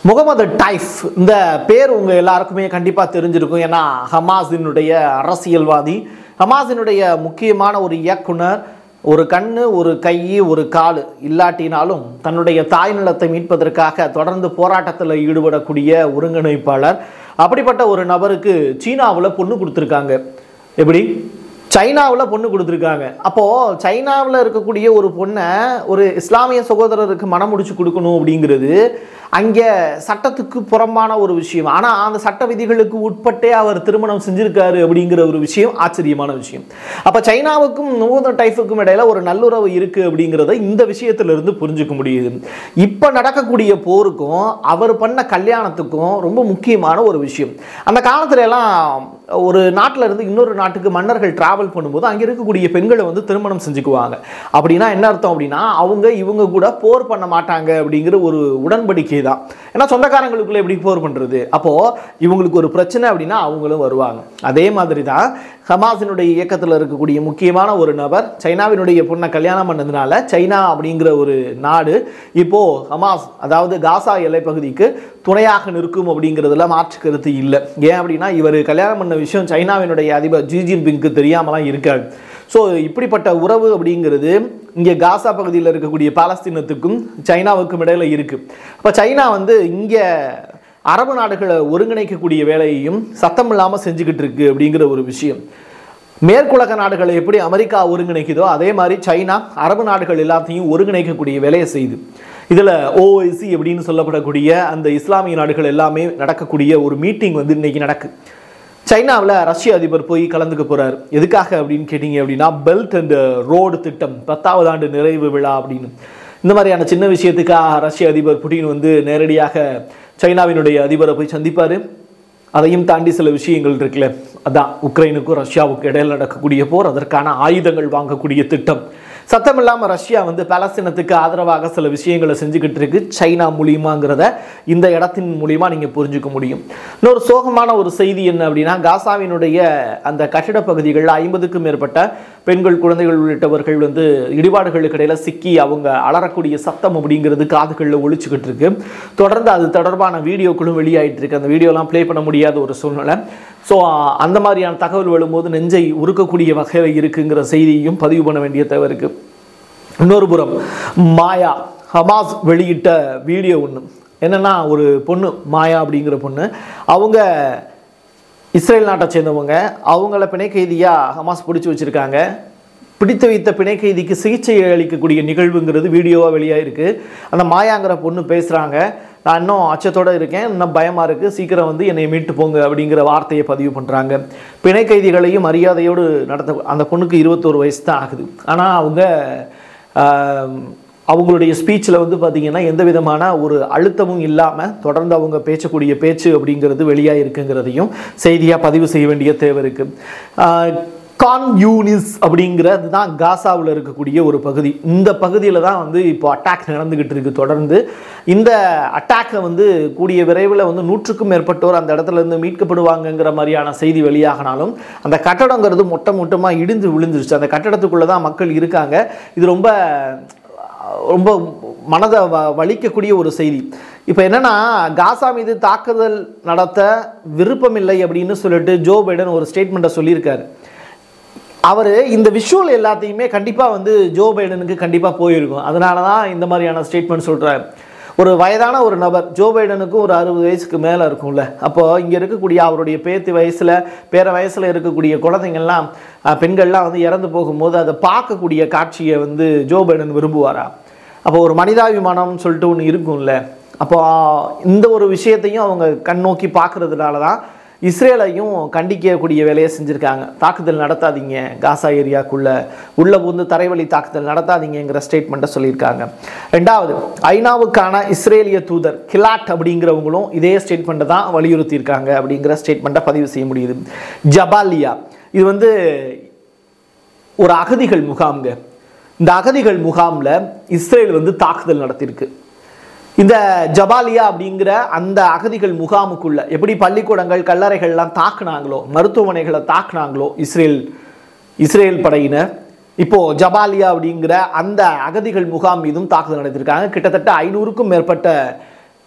முகமது டைஃப் இந்த பேர் உங்க எல்லாருக்குமே கண்டிப்பா தெரிஞ்சிருக்கும் ஏன்னா ஹமாஸினுடைய அரசியல்வாதி ஹமாஸினுடைய முக்கியமான ஒரு இயக்குனர் ஒரு கண்ணு ஒரு கை ஒரு கால் இல்லாட்டினாலும் தன்னுடைய தாய் நிலத்தை மீட்பதற்காக தொடர்ந்து போராட்டத்தில் ஈடுபடக்கூடிய ஒருங்கிணைப்பாளர் அப்படிப்பட்ட ஒரு நபருக்கு சீனாவில் பொண்ணு கொடுத்துருக்காங்க எப்படி சைனாவில் பொண்ணு கொடுத்துருக்காங்க அப்போது சைனாவில் இருக்கக்கூடிய ஒரு பொண்ணை ஒரு இஸ்லாமிய சகோதரருக்கு மனம் முடிச்சு கொடுக்கணும் அப்படிங்கிறது அங்கே சட்டத்துக்கு புறம்பான ஒரு விஷயம் ஆனால் அந்த சட்ட விதிகளுக்கு உட்பட்டே அவர் திருமணம் செஞ்சிருக்காரு அப்படிங்கிற ஒரு விஷயம் ஆச்சரியமான விஷயம் அப்போ சைனாவுக்கும் நூதன் டைஃபுக்கும் இடையில ஒரு நல்லுறவு இருக்கு அப்படிங்கிறத இந்த விஷயத்திலிருந்து புரிஞ்சுக்க முடியுது இப்போ நடக்கக்கூடிய போருக்கும் அவர் பண்ண கல்யாணத்துக்கும் ரொம்ப முக்கியமான ஒரு விஷயம் அந்த காலத்துல எல்லாம் ஒரு நாட்டில் இருந்து இன்னொரு நாட்டுக்கு மன்னர்கள் டிராவல் பண்ணும்போது அங்கே இருக்கக்கூடிய பெண்களை வந்து திருமணம் செஞ்சுக்குவாங்க அப்படின்னா என்ன அர்த்தம் அப்படின்னா அவங்க இவங்க கூட போர் பண்ண மாட்டாங்க அப்படிங்கிற ஒரு உடன்படிக்கை தான் ஏன்னா சொந்தக்காரங்களுக்குள்ள எப்படி போர் பண்ணுறது அப்போது இவங்களுக்கு ஒரு பிரச்சனை அப்படின்னா அவங்களும் வருவாங்க அதே மாதிரி தான் ஹமாஸினுடைய இயக்கத்தில் இருக்கக்கூடிய முக்கியமான ஒரு நபர் சைனாவினுடைய பொண்ணை கல்யாணம் பண்ணதுனால சைனா அப்படிங்கிற ஒரு நாடு இப்போ ஹமாஸ் அதாவது காசா எல்லைப்பகுதிக்கு துணையாக நிற்கும் அப்படிங்கிறதுல மாற்று கருத்து இல்லை ஏன் அப்படின்னா இவர் கல்யாணம் பண்ண விஷயம் சைனாவினுடைய அதிபர் ஜி ஜின்பிங்க்கு தெரியாமலாம் இருக்காது ஸோ இப்படிப்பட்ட உறவு அப்படிங்கிறது இங்கே காசா பகுதியில் இருக்கக்கூடிய பாலஸ்தீனத்துக்கும் சைனாவுக்கும் இடையில இருக்குது அப்போ சைனா வந்து இங்கே அரபு நாடுகளை ஒருங்கிணைக்கக்கூடிய வேலையையும் சத்தம் இல்லாமல் செஞ்சுக்கிட்டு இருக்கு அப்படிங்கிற ஒரு விஷயம் மேற்குலக நாடுகளை எப்படி அமெரிக்கா ஒருங்கிணைக்குதோ அதே மாதிரி சைனா அரபு நாடுகள் எல்லாத்தையும் ஒருங்கிணைக்கக்கூடிய வேலையை செய்யுது இதில் ஓஐசி அப்படின்னு சொல்லப்படக்கூடிய அந்த இஸ்லாமிய நாடுகள் எல்லாமே நடக்கக்கூடிய ஒரு மீட்டிங் வந்து இன்னைக்கு நடக்கு சைனாவில் ரஷ்ய அதிபர் போய் கலந்துக்க போறார் எதுக்காக அப்படின்னு கேட்டிங்க அப்படின்னா பெல்ட் அண்ட் ரோடு திட்டம் பத்தாவது ஆண்டு நிறைவு விழா அப்படின்னு இந்த மாதிரியான சின்ன விஷயத்துக்காக ரஷ்ய அதிபர் புட்டின் வந்து நேரடியாக சைனாவினுடைய அதிபரை போய் சந்திப்பார் அதையும் தாண்டி சில விஷயங்கள் இருக்குல்ல அதான் உக்ரைனுக்கும் ரஷ்யாவுக்கும் இடையில் நடக்கக்கூடிய போர் அதற்கான ஆயுதங்கள் வாங்கக்கூடிய திட்டம் சத்தம் இல்லாமல் ரஷ்யா வந்து பாலஸ்தீனத்துக்கு ஆதரவாக சில விஷயங்களை செஞ்சுக்கிட்டு இருக்கு சைனா மூலியமாங்கிறத இந்த இடத்தின் மூலியமா நீங்கள் புரிஞ்சுக்க முடியும் இன்னொரு சோகமான ஒரு செய்தி என்ன அப்படின்னா காசாவினுடைய அந்த கட்டிட பகுதிகளில் ஐம்பதுக்கும் மேற்பட்ட பெண்கள் குழந்தைகள் உள்ளிட்டவர்கள் வந்து இடிபாடுகளுக்கு இடையில சிக்கி அவங்க அலறக்கூடிய சத்தம் அப்படிங்கிறது காதுகளில் ஒழிச்சுக்கிட்டு இருக்கு தொடர்ந்து அது தொடர்பான வீடியோக்களும் வெளியாயிட்டு இருக்கு அந்த வீடியோலாம் ப்ளே பண்ண முடியாத ஒரு சூழ்நிலை ஸோ அந்த மாதிரியான தகவல் வரும்போது நெஞ்சை உருக்கக்கூடிய வகையில் இருக்குங்கிற செய்தியையும் பதிவு பண்ண வேண்டிய தேவை இருக்கு இன்னொரு புறம் மாயா ஹமாஸ் வெளியிட்ட வீடியோ ஒன்று என்னன்னா ஒரு பொண்ணு மாயா அப்படிங்கிற பொண்ணு அவங்க இஸ்ரேல் நாட்டை சேர்ந்தவங்க அவங்கள பிணை கைதியாக ஹமாஸ் பிடிச்சி வச்சுருக்காங்க பிடித்து வைத்த பிணை கைதிக்கு சிகிச்சை அளிக்கக்கூடிய நிகழ்வுங்கிறது வீடியோவாக வெளியாயிருக்கு அந்த மாயாங்கிற பொண்ணு பேசுகிறாங்க நான் இன்னும் அச்சத்தோடு இருக்கேன் இன்னும் பயமாக இருக்குது சீக்கிரம் வந்து என்னை மீட்டு போங்க அப்படிங்கிற வார்த்தையை பதிவு பண்ணுறாங்க பிணை கைதிகளையும் மரியாதையோடு நடத்த அந்த பொண்ணுக்கு இருபத்தோரு வயசு தான் ஆகுது ஆனால் அவங்க ஆம், அவங்களுடைய ஸ்பீச்சில் வந்து பார்த்திங்கன்னா எந்த விதமான ஒரு அழுத்தமும் இல்லாமல் தொடர்ந்து அவங்க பேசக்கூடிய பேச்சு அப்படிங்கிறது வெளியாக இருக்குங்கிறதையும் செய்தியாக பதிவு செய்ய வேண்டிய தேவை இருக்குது கான் யூனிஸ் அப்படிங்கிறது தான் காசாவில் இருக்கக்கூடிய ஒரு பகுதி இந்த பகுதியில் தான் வந்து இப்போ அட்டாக் நடந்துக்கிட்டு இருக்கு தொடர்ந்து இந்த அட்டாக்கை வந்து கூடிய விரைவில் வந்து நூற்றுக்கும் மேற்பட்டோர் அந்த இடத்துல இருந்து மீட்கப்படுவாங்கங்கிற மாதிரியான செய்தி வெளியாகினாலும் அந்த கட்டடங்கிறது மொட்டை மொட்டமாக இடிந்து விழுந்துருச்சு அந்த கட்டடத்துக்குள்ளே தான் மக்கள் இருக்காங்க இது ரொம்ப ரொம்ப மனதை வ வலிக்கக்கூடிய ஒரு செய்தி இப்போ என்னன்னா காசா மீது தாக்குதல் நடத்த விருப்பமில்லை அப்படின்னு சொல்லிட்டு ஜோ பைடன் ஒரு ஸ்டேட்மெண்ட்டை சொல்லியிருக்காரு அவர் இந்த விஷுவல் எல்லாத்தையுமே கண்டிப்பாக வந்து ஜோ பைடனுக்கு கண்டிப்பாக போயிருக்கும் அதனால தான் இந்த மாதிரியான ஸ்டேட்மெண்ட் சொல்கிறார் ஒரு வயதான ஒரு நபர் ஜோ பைடனுக்கும் ஒரு அறுபது வயசுக்கு மேலே இருக்கும்ல அப்போ இங்கே இருக்கக்கூடிய அவருடைய பேத்தி வயசில் பேர வயசில் இருக்கக்கூடிய குழந்தைங்கள்லாம் அஹ், பெண்கள்லாம் வந்து இறந்து போகும்போது அதை பார்க்கக்கூடிய காட்சியை வந்து ஜோ பைடன் விரும்புவாரா அப்போ ஒரு மனிதாபிமானம்னு சொல்லிட்டு ஒன்று இருக்கும்ல அப்போ இந்த ஒரு விஷயத்தையும் அவங்க கண்ணோக்கி பார்க்கறதுனால தான் இஸ்ரேலையும் கண்டிக்கக்கூடிய வேலையை செஞ்சுருக்காங்க தாக்குதல் நடத்தாதீங்க காசா ஏரியாக்குள்ள உள்ள புகுந்து தரைவழி தாக்குதல் நடத்தாதீங்கங்கிற ஸ்டேட்மெண்ட்டை சொல்லியிருக்காங்க ரெண்டாவது ஐநாவுக்கான இஸ்ரேலிய தூதர் கிலாட் அப்படிங்கிறவங்களும் இதே ஸ்டேட்மெண்ட்டை தான் வலியுறுத்தியிருக்காங்க அப்படிங்கிற ஸ்டேட்மெண்ட்டை பதிவு செய்ய முடியுது ஜபாலியா இது வந்து ஒரு அகதிகள் முகாம்ங்க இந்த அகதிகள் முகாமில் இஸ்ரேல் வந்து தாக்குதல் நடத்தியிருக்கு இந்த ஜபாலியா அப்படிங்கிற அந்த அகதிகள் முகாமுக்குள்ள எப்படி பள்ளிக்கூடங்கள் கல்லறைகள்லாம் தாக்குனாங்களோ மருத்துவமனைகளை தாக்குனாங்களோ இஸ்ரேல் இஸ்ரேல் படையினர் இப்போ ஜபாலியா அப்படிங்கிற அந்த அகதிகள் முகாம் மீதும் தாக்குதல் நடத்தியிருக்காங்க கிட்டத்தட்ட ஐநூறுக்கும் மேற்பட்ட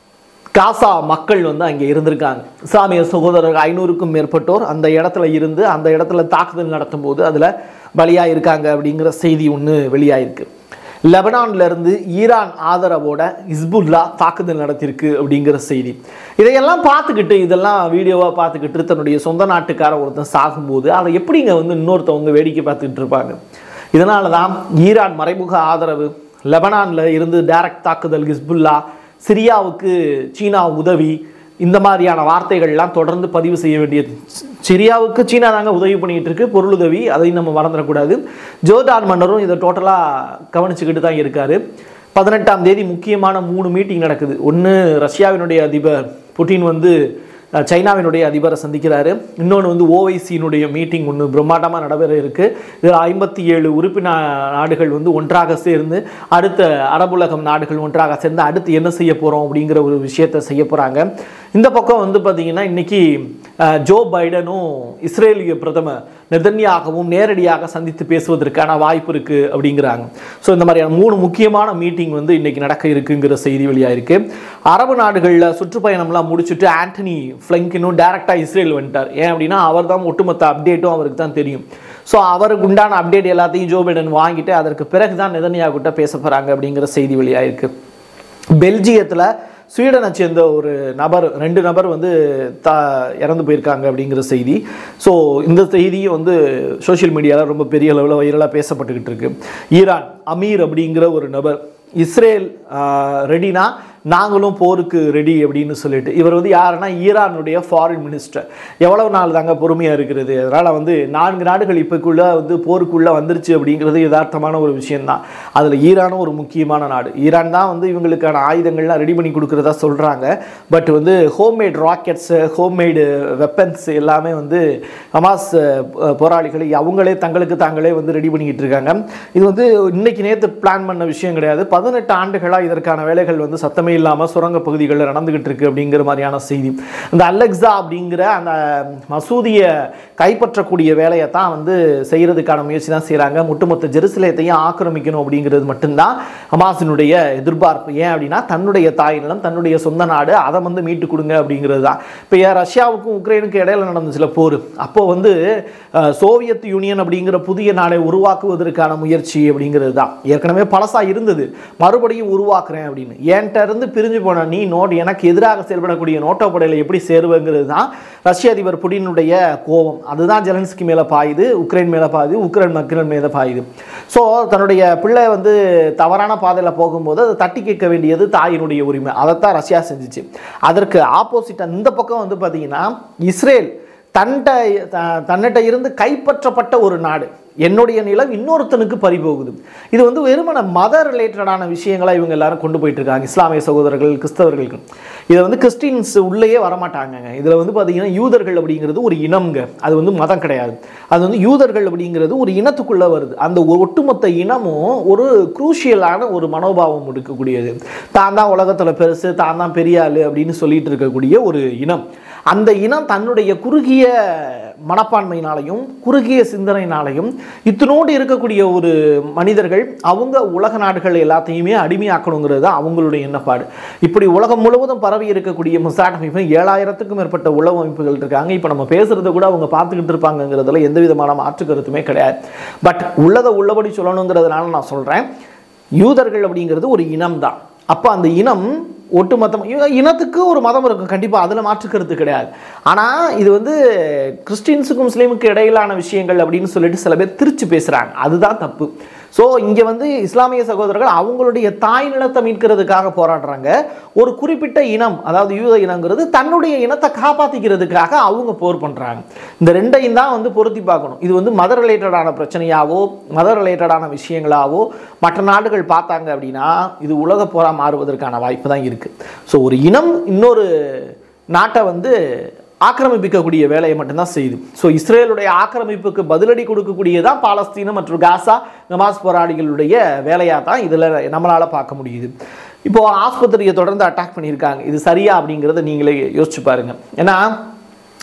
காசா மக்கள் வந்து அங்கே இருந்திருக்காங்க இஸ்லாமிய சகோதரர்கள் ஐநூறுக்கும் மேற்பட்டோர் அந்த இடத்துல இருந்து அந்த இடத்துல தாக்குதல் நடத்தும் போது அதில் பலியாக இருக்காங்க அப்படிங்கிற செய்தி ஒன்று வெளியாயிருக்கு லெபனான்ல இருந்து ஈரான் ஆதரவோட ஹிஸ்புல்லா தாக்குதல் நடத்தியிருக்கு அப்படிங்கிற செய்தி இதையெல்லாம் பார்த்துக்கிட்டு இதெல்லாம் வீடியோவாக பார்த்துக்கிட்டு தன்னுடைய சொந்த நாட்டுக்கார ஒருத்தன் சாகும்போது அதை எப்படிங்க வந்து இன்னொருத்தவங்க வேடிக்கை பார்த்துக்கிட்டு இருப்பாங்க இதனால தான் ஈரான் மறைமுக ஆதரவு லெபனான்ல இருந்து டைரக்ட் தாக்குதல் ஹிஸ்புல்லா சிரியாவுக்கு சீனா உதவி இந்த மாதிரியான வார்த்தைகள்லாம் தொடர்ந்து பதிவு செய்ய வேண்டியது சிரியாவுக்கு சீனா தாங்க உதவி பண்ணிட்டு இருக்கு பொருளுதவி அதையும் நம்ம மறந்துடக்கூடாது ஜோர்டான் மன்னரும் இதை டோட்டலாக கவனிச்சுக்கிட்டு தான் இருக்காரு பதினெட்டாம் தேதி முக்கியமான மூணு மீட்டிங் நடக்குது ஒன்று ரஷ்யாவினுடைய அதிபர் புட்டின் வந்து அஹ், சைனாவினுடைய அதிபரை சந்திக்கிறாரு இன்னொன்று வந்து ஓவைசியினுடைய மீட்டிங் ஒன்று பிரம்மாண்டமாக நடைபெற இருக்கு இதில் ஐம்பத்தி ஏழு உறுப்பினர் நாடுகள் வந்து ஒன்றாக சேர்ந்து அடுத்த அரபுலகம் நாடுகள் ஒன்றாக சேர்ந்து அடுத்து என்ன செய்ய போகிறோம் அப்படிங்கிற ஒரு விஷயத்தை செய்ய போகிறாங்க இந்த பக்கம் வந்து பார்த்தீங்கன்னா இன்னைக்கு அஹ், ஜோ பைடனும் இஸ்ரேலிய பிரதமர் நெதன்யாகவும் நேரடியாக சந்தித்து பேசுவதற்கான வாய்ப்பு இருக்குது அப்படிங்கிறாங்க ஸோ இந்த மாதிரியான மூணு முக்கியமான மீட்டிங் வந்து இன்னைக்கு நடக்க இருக்குங்கிற செய்தி வெளியாயிருக்கு அரபு நாடுகளில் சுற்றுப்பயணம்லாம் முடிச்சுட்டு ஆண்டனி ஃப்ளங்கினும் டேரெக்டாக இஸ்ரேல் வந்துட்டார் ஏன் அப்படின்னா அவர் தான் ஒட்டுமொத்த அப்டேட்டும் அவருக்கு தான் தெரியும் ஸோ அவருக்கு உண்டான அப்டேட் எல்லாத்தையும் ஜோ பைடன் வாங்கிட்டு அதற்கு பிறகு தான் நெதன்யா கிட்ட பேச போகிறாங்க அப்படிங்கிற செய்தி வெளியாயிருக்கு பெல்ஜியத்தில் ஸ்வீடனை சேர்ந்த ஒரு நபர் ரெண்டு நபர் வந்து த இறந்து போயிருக்காங்க அப்படிங்கிற செய்தி ஸோ இந்த செய்தியும் வந்து சோஷியல் மீடியாவில் ரொம்ப பெரிய அளவில் வைரலாக பேசப்பட்டுக்கிட்டு இருக்கு ஈரான் அமீர் அப்படிங்கிற ஒரு நபர் இஸ்ரேல் ரெடினா நாங்களும் போருக்கு ரெடி அப்படின்னு சொல்லிட்டு இவர் வந்து யாருன்னா ஈரானுடைய ஃபாரின் மினிஸ்டர் எவ்வளவு நாள் தாங்க பொறுமையாக இருக்கிறது அதனால் வந்து நான்கு நாடுகள் இப்போக்குள்ளே வந்து போருக்குள்ளே வந்துருச்சு அப்படிங்கிறது யதார்த்தமான ஒரு விஷயம்தான் அதில் ஈரானும் ஒரு முக்கியமான நாடு ஈரான் தான் வந்து இவங்களுக்கான ஆயுதங்கள்லாம் ரெடி பண்ணி கொடுக்குறதா சொல்கிறாங்க பட் வந்து ஹோம்மேட் ராக்கெட்ஸு ஹோம்மேடு வெப்பன்ஸ் எல்லாமே வந்து ஹமாஸ் அஹ், போராளிகளை அவங்களே தங்களுக்கு தாங்களே வந்து ரெடி பண்ணிக்கிட்டு இருக்காங்க இது வந்து இன்னைக்கு நேற்று பிளான் பண்ண விஷயம் கிடையாது பதினெட்டு ஆண்டுகளாக இதற்கான வேலைகள் வந்து சத்தமே இல்லாமல் சுரங்க பகுதிகளில் நடந்துகிட்டு இருக்கு அப்படிங்கிற மாதிரியான செய்தி இந்த அலெக்ஸா அப்படிங்கிற அந்த மசூதியை கைப்பற்றக்கூடிய வேலையை தான் வந்து செய்யறதுக்கான முயற்சி தான் செய்கிறாங்க ஒட்டுமொத்த ஜெருசலேத்தையும் ஆக்கிரமிக்கணும் அப்படிங்கிறது மட்டும்தான் ஹமாஸினுடைய எதிர்பார்ப்பு ஏன் அப்படின்னா தன்னுடைய தாய் நிலம் தன்னுடைய சொந்த நாடு அதை வந்து மீட்டு கொடுங்க அப்படிங்கிறது தான் இப்போ ஏன் ரஷ்யாவுக்கும் உக்ரைனுக்கும் இடையில நடந்துச்சுல போர் அப்போ வந்து அஹ், சோவியத் யூனியன் அப்படிங்கிற புதிய நாடை உருவாக்குவதற்கான முயற்சி அப்படிங்கிறது தான் ஏற்கனவே பழசா இருந்தது மறுபடியும் உருவாக்குறேன் அப்படின்னு என்கிட்ட இருந்து பிரிஞ்சு போன நீ நோட் எனக்கு எதிராக செயல்படக்கூடிய நோட்டோ படையில் எப்படி சேருவங்கிறது தான் ரஷ்ய அதிபர் புடினுடைய கோபம் அதுதான் ஜெலன்ஸ்கி மேலே பாயுது உக்ரைன் மேலே பாயுது உக்ரைன் மக்கள் மேலே பாயுது ஸோ தன்னுடைய பிள்ளை வந்து தவறான பாதையில் போகும்போது அதை தட்டி கேட்க வேண்டியது தாயினுடைய உரிமை அதைத்தான் ரஷ்யா செஞ்சுச்சு அதற்கு ஆப்போசிட் இந்த பக்கம் வந்து பார்த்தீங்கன்னா இஸ்ரேல் தன்ட்ட த- தன்னிட்ட இருந்து கைப்பற்றப்பட்ட ஒரு நாடு என்னுடைய நிலம் இன்னொருத்தனுக்கு பறிபோகுது இது வந்து வெறுமன மத ரிலேட்டடான விஷயங்களா இவங்க எல்லாரும் கொண்டு போயிட்டு இருக்காங்க இஸ்லாமிய சகோதரர்கள் கிறிஸ்தவர்களுக்கு இதை வந்து கிறிஸ்டின்ஸ் உள்ளேயே வரமாட்டாங்கங்க இதில் வந்து பார்த்தீங்கன்னா யூதர்கள் அப்படிங்கிறது ஒரு இனம்ங்க அது வந்து மதம் கிடையாது அது வந்து யூதர்கள் அப்படிங்கிறது ஒரு இனத்துக்குள்ளே வருது அந்த ஒ- ஒட்டுமொத்த இனமும் ஒரு குரூஷியலான ஒரு மனோபாவம் இருக்கக்கூடியது தான் தான் உலகத்தில் பெருசு தான் தான் பெரிய ஆளு அப்படின்னு சொல்லிட்டு இருக்கக்கூடிய ஒரு இனம் அந்த இனம் தன்னுடைய குறுகிய மனப்பான்மையினாலையும் குறுகிய சிந்தனையினாலையும் இத்தனோடு இருக்கக்கூடிய ஒரு மனிதர்கள் அவங்க உலக நாடுகள் எல்லாத்தையுமே அடிமையாக்கணுங்கிறது தான் அவங்களுடைய எண்ணப்பாடு இப்படி உலகம் முழுவதும் பரவி இருக்கக்கூடிய முசாட் அமைப்பு ஏழாயிரத்துக்கும் மேற்பட்ட உளவு அமைப்புகள் இருக்காங்க இப்போ நம்ம பேசுறத கூட அவங்க பார்த்துக்கிட்டு இருப்பாங்கங்கிறதுல எந்த விதமான மாற்று கருத்துமே கிடையாது பட் உள்ளதை உள்ளபடி சொல்லணுங்கிறதுனால நான் சொல்கிறேன் யூதர்கள் அப்படிங்கிறது ஒரு இனம் தான் அப்போ அந்த இனம் ஒட்டுமொத்தம் இ- இனத்துக்கு ஒரு மதம் இருக்கும் கண்டிப்பாக அதில் மாற்று கருத்து கிடையாது ஆனால் இது வந்து கிறிஸ்டின்ஸுக்கும் முஸ்லீமுக்கு இடையிலான விஷயங்கள் அப்படின்னு சொல்லிட்டு சில பேர் திரிச்சு பேசுகிறாங்க அதுதான் தப்பு ஸோ இங்கே வந்து இஸ்லாமிய சகோதரர்கள் அவங்களுடைய தாய் நிலத்தை மீட்கிறதுக்காக போராடுறாங்க ஒரு குறிப்பிட்ட இனம் அதாவது யூத இனங்கிறது தன்னுடைய இனத்தை காப்பாற்றிக்கிறதுக்காக அவங்க போர் பண்ணுறாங்க இந்த ரெண்டையும் தான் வந்து பொருத்தி பார்க்கணும் இது வந்து மத ரிலேட்டடான பிரச்சனையாவோ மத ரிலேட்டடான விஷயங்களாவோ மற்ற நாடுகள் பார்த்தாங்க அப்படின்னா இது உலக போரா மாறுவதற்கான வாய்ப்பு தான் இருக்குது ஸோ ஒரு இனம் இன்னொரு நாட்டை வந்து ஆக்கிரமிப்பிக்கக்கூடிய வேலையை மட்டும்தான் செய்யுது ஸோ இஸ்ரேலுடைய ஆக்கிரமிப்புக்கு பதிலடி கொடுக்கக்கூடியதான் பாலஸ்தீனம் மற்றும் காசா நமாஸ் போராளிகளுடைய வேலையாக தான் இதில் நம்மளால் பார்க்க முடியுது இப்போ ஆஸ்பத்திரியை தொடர்ந்து அட்டாக் பண்ணியிருக்காங்க இது சரியா அப்படிங்கிறத நீங்களே யோசிச்சு பாருங்க ஏன்னா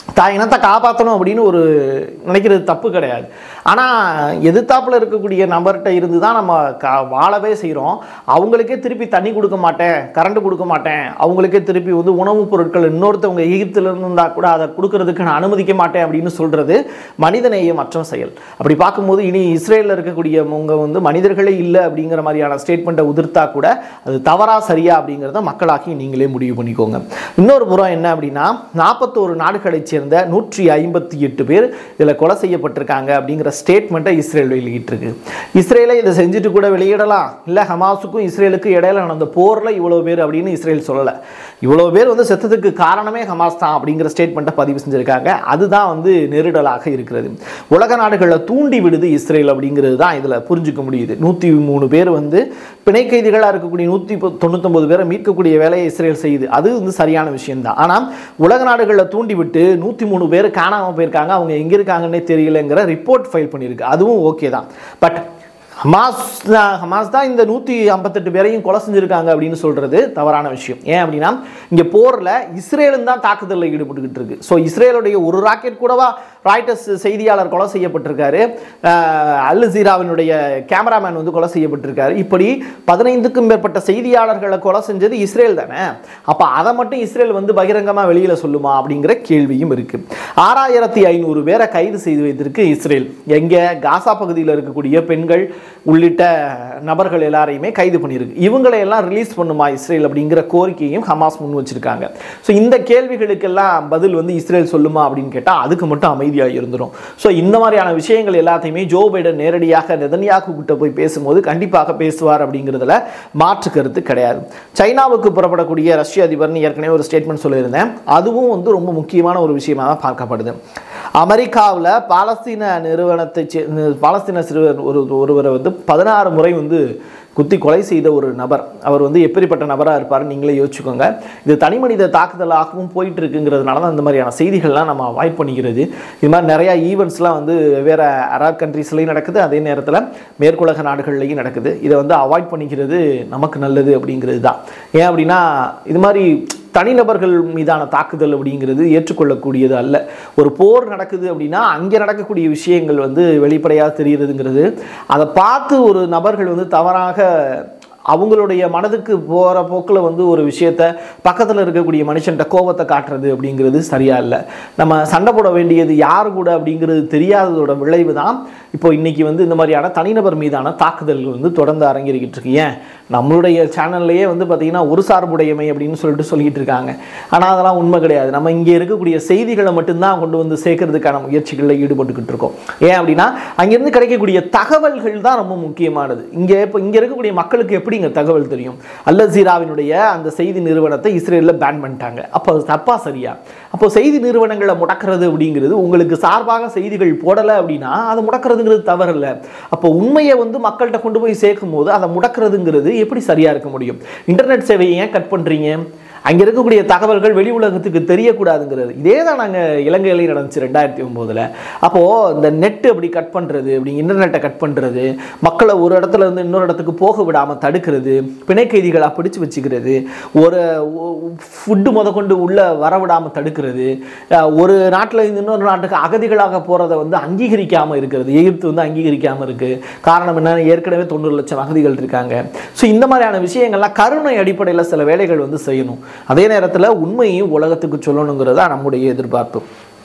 தான் இனத்தை காப்பாற்றணும் அப்படின்னு ஒரு நினைக்கிறது தப்பு கிடையாது ஆனால் எதிர்த்தாப்புல இருக்கக்கூடிய நபர்கிட்ட இருந்து தான் நம்ம கா வாழவே செய்கிறோம் அவங்களுக்கே திருப்பி தண்ணி கொடுக்க மாட்டேன் கரண்ட் கொடுக்க மாட்டேன் அவங்களுக்கே திருப்பி வந்து உணவுப் பொருட்கள் இன்னொருத்தவங்க எகிப்துல இருந்து இருந்தால் கூட அதை கொடுக்கறதுக்கு நான் அனுமதிக்க மாட்டேன் அப்படின்னு சொல்கிறது மனிதநேயமற்ற செயல் அப்படி பார்க்கும்போது இனி இஸ்ரேலில் இருக்கக்கூடியவங்க வந்து மனிதர்களே இல்லை அப்படிங்கிற மாதிரியான ஸ்டேட்மெண்ட்டை உதிர்த்தா கூட அது தவறா சரியா அப்படிங்கிறத மக்களாக்கி நீங்களே முடிவு பண்ணிக்கோங்க இன்னொரு புறம் என்ன அப்படின்னா நாற்பத்தோரு நாடுகளைச் சேர்ந்த நூற்றி ஐம்பத்தி எட்டு பேர் இதில் கொலை செய்யப்பட்டிருக்காங்க அப்படிங்கிற ஸ்டேட்மெண்ட்டை இஸ்ரேல் வெளியிட்டிருக்கு இஸ்ரேலை இதை செஞ்சுட்டு கூட வெளியிடலாம் இல்லை ஹமாஸுக்கும் இஸ்ரேலுக்கும் இடையில நடந்த போரில் இவ்வளோ பேர் அப்படின்னு இஸ்ரேல் சொல்லலை இவ்வளோ பேர் வந்து செத்ததுக்கு காரணமே ஹமாஸ் தான் அப்படிங்கிற ஸ்டேட்மெண்ட்டை பதிவு செஞ்சுருக்காங்க அதுதான் வந்து நெருடலாக இருக்கிறது உலக நாடுகளில் தூண்டி விடுது இஸ்ரேல் அப்படிங்கிறது தான் இதில் புரிஞ்சுக்க முடியுது நூற்றி மூணு பேர் வந்து பிணை கைதிகளாக இருக்கக்கூடிய நூற்றி தொண்ணூத்தொம்பது பேரை மீட்கக்கூடிய வேலையை இஸ்ரேல் செய்யுது அது வந்து சரியான விஷயம்தான் ஆனால் உலக நாடுகளில் தூண்டி விட்டு நூற்றி மூணு பேர் காணாமல் போயிருக்காங்க அவங்க எங்கே இருக்காங்கன்னே தெரியலங்கிற ரிப்போர்ட் ஃபைல் பண்ணியிருக்கு அதுவும் ஓகே தான் பட் ஹமாஸ் தான் ஹமாஸ் தான் இந்த நூற்றி ஐம்பத்தெட்டு பேரையும் கொலை செஞ்சுருக்காங்க அப்படின்னு சொல்கிறது தவறான விஷயம் ஏன் அப்படின்னா இங்கே போரில் இஸ்ரேலும் தான் தாக்குதலில் ஈடுபட்டுக்கிட்டு இருக்கு ஸோ இஸ்ரேலுடைய ஒரு ராக்கெட் கூடவா ராய்டர்ஸ் செய்தியாளர் கொலை செய்யப்பட்டிருக்காரு அஹ் அல் ஜீராவினுடைய கேமராமேன் வந்து கொலை செய்யப்பட்டிருக்காரு இப்படி பதினைந்துக்கும் மேற்பட்ட செய்தியாளர்களை கொலை செஞ்சது இஸ்ரேல் தானே அப்போ அதை மட்டும் இஸ்ரேல் வந்து பகிரங்கமாக வெளியில் சொல்லுமா அப்படிங்கிற கேள்வியும் இருக்கு ஆறாயிரத்தி ஐநூறு பேரை கைது செய்து வைத்திருக்கு இஸ்ரேல் எங்கே காசா பகுதியில் இருக்கக்கூடிய பெண்கள் உள்ளிட்ட நபர்கள் எல்லாரையுமே கைது பண்ணியிருக்கு இவங்களை எல்லாம் ரிலீஸ் பண்ணுமா இஸ்ரேல் அப்படிங்கிற கோரிக்கையும் ஹமாஸ் முன் வச்சிருக்காங்க ஸோ இந்த கேள்விகளுக்கெல்லாம் பதில் வந்து இஸ்ரேல் சொல்லுமா அப்படின்னு கேட்டால் அதுக்கு மட்டும் அமைதியாக இருந்துரும் ஸோ இந்த மாதிரியான விஷயங்கள் எல்லாத்தையுமே ஜோ பைடன் நேரடியாக நெதன்யாகு கிட்ட போய் பேசும்போது கண்டிப்பாக பேசுவார் அப்படிங்கிறதுல மாற்று கருத்து கிடையாது சைனாவுக்கு புறப்படக்கூடிய ரஷ்ய அதிபர்னு ஏற்கனவே ஒரு ஸ்டேட்மெண்ட் சொல்லியிருந்தேன் அதுவும் வந்து ரொம்ப முக்கியமான ஒரு விஷயமா தான் பார்க்கப்படுது அமெரிக்காவில் பாலஸ்தீன நிறுவனத்தை சே- பாலஸ்தீன சிறுவர் ஒரு ஒருவரை வந்து பதினாறு முறை வந்து குத்தி கொலை செய்த ஒரு நபர் அவர் வந்து எப்படிப்பட்ட நபராக இருப்பார் நீங்களே யோசிச்சுக்கோங்க இது தனி மனித தாக்குதலாகவும் போயிட்டு இருக்குங்கிறதுனால தான் இந்த மாதிரியான செய்திகள்லாம் நம்ம அவாய்ட் பண்ணிக்கிறது இது மாதிரி நிறையா ஈவெண்ட்ஸ்லாம் வந்து வேறு அரப் கண்ட்ரீஸ்லையும் நடக்குது அதே நேரத்தில் மேற்குலக நாடுகள்லையும் நடக்குது இதை வந்து அவாய்ட் பண்ணிக்கிறது நமக்கு நல்லது அப்படிங்கிறது தான் ஏன் அப்படின்னா இது மாதிரி தனிநபர்கள் மீதான தாக்குதல் அப்படிங்கிறது ஏற்றுக்கொள்ளக்கூடியது அல்ல ஒரு போர் நடக்குது அப்படின்னா அங்கே நடக்கக்கூடிய விஷயங்கள் வந்து வெளிப்படையாக தெரியுறதுங்கிறது அதை பார்த்து ஒரு நபர்கள் வந்து தவறாக அவங்களுடைய மனதுக்கு போகிற போக்கில் வந்து ஒரு விஷயத்த பக்கத்தில் இருக்கக்கூடிய மனுஷன்ட்ட கோபத்தை காட்டுறது அப்படிங்கிறது சரியா இல்லை நம்ம சண்டை போட வேண்டியது யார் கூட அப்படிங்கிறது தெரியாததோட விளைவு தான் இப்போ இன்னைக்கு வந்து இந்த மாதிரியான தனிநபர் மீதான தாக்குதல்கள் வந்து தொடர்ந்து அரங்கேறிக்கிட்டு இருக்கு ஏன் நம்மளுடைய சேனல்லையே வந்து பார்த்தீங்கன்னா ஒரு சார்புடையமை அப்படின்னு சொல்லிட்டு சொல்லிட்டு இருக்காங்க ஆனால் அதெல்லாம் உண்மை கிடையாது நம்ம இங்கே இருக்கக்கூடிய செய்திகளை மட்டும்தான் கொண்டு வந்து சேர்க்கறதுக்கான முயற்சிகளில் ஈடுபட்டுக்கிட்டு இருக்கோம் ஏன் அப்படின்னா அங்கேருந்து கிடைக்கக்கூடிய தகவல்கள் தான் ரொம்ப முக்கியமானது இங்கே இப்போ இங்கே இருக்கக்கூடிய மக்களுக்கு எப்படிங்க தகவல் தெரியும் அல் ஜீராவினுடைய அந்த செய்தி நிறுவனத்தை இஸ்ரேலில் பேன் பண்ணிட்டாங்க அப்போ அது தப்பா சரியா அப்போ செய்தி நிறுவனங்களை முடக்கிறது அப்படிங்கிறது உங்களுக்கு சார்பாக செய்திகள் போடலை அப்படின்னா அதை முடக்கிறதுங்கிறது தவறில்ல அப்போ உண்மையை வந்து மக்கள்கிட்ட கொண்டு போய் சேர்க்கும் போது அதை முடக்கிறதுங்கிறது எப்படி சரியா இருக்க முடியும் இன்டர்நெட் சேவையை ஏன் கட் பண்றீங்க அங்கே இருக்கக்கூடிய தகவல்கள் வெளி உலகத்துக்கு தெரியக்கூடாதுங்கிறது இதே தான் நாங்கள் இலங்கையிலையும் நடந்துச்சு ரெண்டாயிரத்தி ஒம்போதில் அப்போது இந்த நெட்டு அப்படி கட் பண்ணுறது அப்படி இன்டர்நெட்டை கட் பண்ணுறது மக்களை ஒரு இடத்துல இருந்து இன்னொரு இடத்துக்கு போக விடாமல் தடுக்கிறது பிணை கைதிகளாக பிடிச்சு வச்சுக்கிறது ஒரு ஃபுட்டு முதற்கொண்டு உள்ளே வரவிடாமல் தடுக்கிறது அஹ் ஒரு நாட்டில் இருந்து இன்னொரு நாட்டுக்கு அகதிகளாக போகிறத வந்து அங்கீகரிக்காமல் இருக்கிறது எகிப்து வந்து அங்கீகரிக்காமல் இருக்குது காரணம் என்ன ஏற்கனவே தொண்ணூறு லட்சம் அகதிகள் இருக்காங்க ஸோ இந்த மாதிரியான விஷயங்கள்லாம் கருணை அடிப்படையில் சில வேலைகள் வந்து செய்யணும் அதே நேரத்தில் உண்மையும் உலகத்துக்கு சொல்லணுங்கிறது தான் நம்முடைய எதிர்பார்ப்பு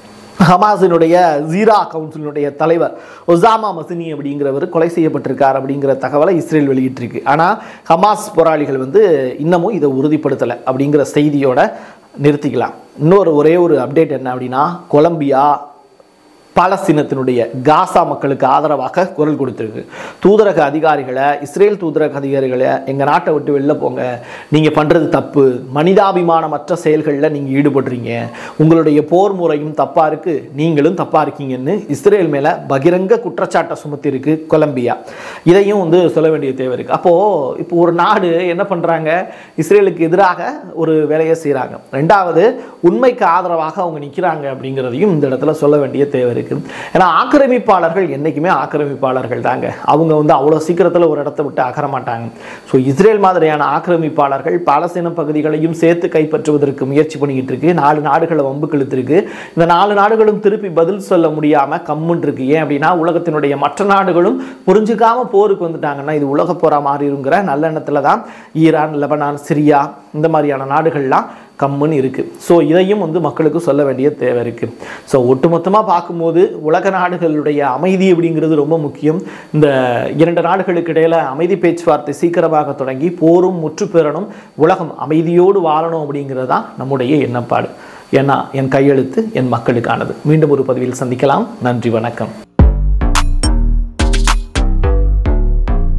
ஹமாஸினுடைய ஜீரா கவுன்சிலினுடைய தலைவர் ஒசாமா மசினி அப்படிங்கிறவர் கொலை செய்யப்பட்டிருக்கார் அப்படிங்கிற தகவலை இஸ்ரேல் வெளியிட்டிருக்கு ஆனால் ஹமாஸ் போராளிகள் வந்து இன்னமும் இதை உறுதிப்படுத்தலை அப்படிங்கிற செய்தியோட நிறுத்திக்கலாம் இன்னொரு ஒரே ஒரு அப்டேட் என்ன அப்படின்னா கொலம்பியா பாலஸ்தீனத்தினுடைய காசா மக்களுக்கு ஆதரவாக குரல் கொடுத்திருக்கு தூதரக அதிகாரிகளை இஸ்ரேல் தூதரக அதிகாரிகளை எங்கள் நாட்டை விட்டு வெளில போங்க நீங்கள் பண்ணுறது தப்பு மனிதாபிமானமற்ற செயல்களில் நீங்கள் ஈடுபடுறீங்க உங்களுடைய போர் முறையும் தப்பாக இருக்குது நீங்களும் தப்பாக இருக்கீங்கன்னு இஸ்ரேல் மேலே பகிரங்க குற்றச்சாட்டை சுமத்திருக்கு கொலம்பியா இதையும் வந்து சொல்ல வேண்டிய தேவை இருக்குது அப்போது இப்போ ஒரு நாடு என்ன பண்ணுறாங்க இஸ்ரேலுக்கு எதிராக ஒரு வேலையை செய்கிறாங்க ரெண்டாவது உண்மைக்கு ஆதரவாக அவங்க நிற்கிறாங்க அப்படிங்கிறதையும் இந்த இடத்துல சொல்ல வேண்டிய தேவை இருக்குது இருக்கு ஏன்னா ஆக்கிரமிப்பாளர்கள் என்றைக்குமே ஆக்கிரமிப்பாளர்கள் தாங்க அவங்க வந்து அவ்வளோ சீக்கிரத்தில் ஒரு இடத்த விட்டு அகர மாட்டாங்க ஸோ இஸ்ரேல் மாதிரியான ஆக்கிரமிப்பாளர்கள் பாலஸ்தீன பகுதிகளையும் சேர்த்து கைப்பற்றுவதற்கு முயற்சி பண்ணிக்கிட்டு இருக்கு நாலு நாடுகளை வம்பு இழுத்துருக்கு இந்த நாலு நாடுகளும் திருப்பி பதில் சொல்ல முடியாமல் கம்முன் இருக்கு ஏன் அப்படின்னா உலகத்தினுடைய மற்ற நாடுகளும் புரிஞ்சுக்காம போருக்கு வந்துட்டாங்கன்னா இது உலக போரா மாறிடுங்கிற நல்லெண்ணத்தில் தான் ஈரான் லெபனான் சிரியா இந்த மாதிரியான நாடுகள்லாம் கம்முன்னு இருக்குது ஸோ இதையும் வந்து மக்களுக்கு சொல்ல வேண்டிய தேவை இருக்குது ஸோ ஒட்டுமொத்தமாக பார்க்கும்போது உலக நாடுகளுடைய அமைதி அப்படிங்கிறது ரொம்ப முக்கியம் இந்த இரண்டு நாடுகளுக்கு இடையில அமைதி பேச்சுவார்த்தை சீக்கிரமாக தொடங்கி போரும் முற்று பெறணும் உலகம் அமைதியோடு வாழணும் அப்படிங்கிறது தான் நம்முடைய எண்ணப்பாடு ஏன்னா என் கையெழுத்து என் மக்களுக்கானது மீண்டும் ஒரு பதிவில் சந்திக்கலாம் நன்றி வணக்கம்